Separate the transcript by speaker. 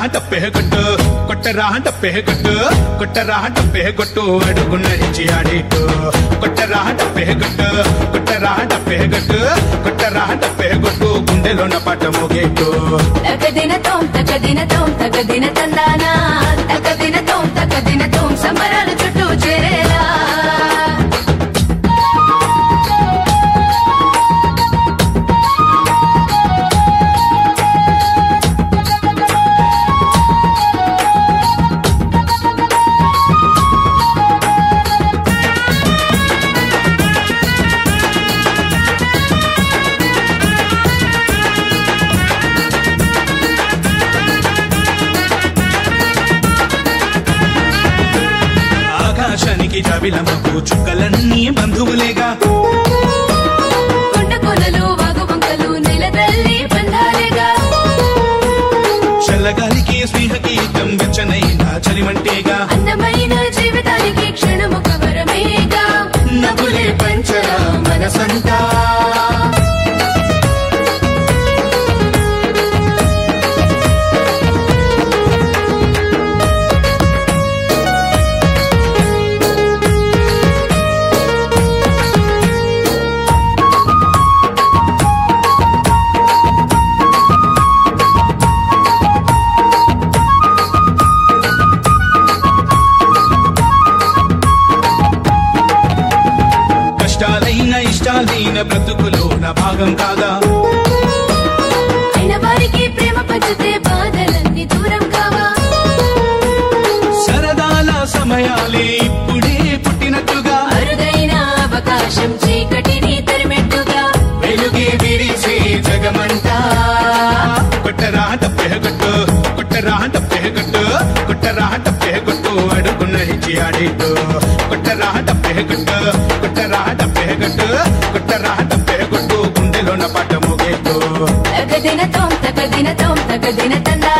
Speaker 1: టప్పే కొట్టు కొట్టరా టప్పే కొట్టు కొట్టరా టప్పే కొట్టు అడుగు నడిచి ఆడిట్టు కొట్టరా టప్పే కొట్టు కొట్టరా టప్పే కొట్టు కొట్టరా టప్పే కొట్టు గుండెలోన పాట మోగేట్టు
Speaker 2: తగదిన తోం తగదిన తోం తగదిన తందానా తగదిన తోం తగదిన తోం సంబరాలు చుట్టూ చేరేలా
Speaker 1: ఆకాశానికి జాబిలమ్మకు చుక్కలన్నీ బంధువులేగా
Speaker 2: కొండ కొనలు వాగు వంకలు నెల తల్లి బంధాలేగా
Speaker 1: చల్లగాలికి స్నేహ గీతం వెచ్చనైన చలిమంటేగా
Speaker 2: అందమైన జీవితానికి క్షణముఖ వరమేగా
Speaker 1: నవ్వులే పంచరా మనసంతా కష్టాలైన ఇష్టాలైన బ్రతుకులో నా భాగం కాదా
Speaker 2: అయిన వారికి ప్రేమ పంచితే బాధలన్నీ దూరం కావా
Speaker 1: సరదాల సమయాలే ఇప్పుడే పుట్టినట్టుగా
Speaker 2: అరుదైన అవకాశం చీకటిని తరిమెట్టుగా
Speaker 1: వెలుగే విరిసే జగమంతా కొట్టరా టప్పే కొట్టు కొట్టరా టప్పే కొట్టు కొట్టరా టప్పే కొట్టు అడుగు నడిచి ఆడిట్టు కొట్టరా టప్పే కొట్టు కొట్టరా టప్పే కొట్టు కొట్టరా టప్పే కొట్టు గుండెలోన పాట మోగేట్టు
Speaker 2: తగదిన తోం తగదిన తోం తగదిన తందా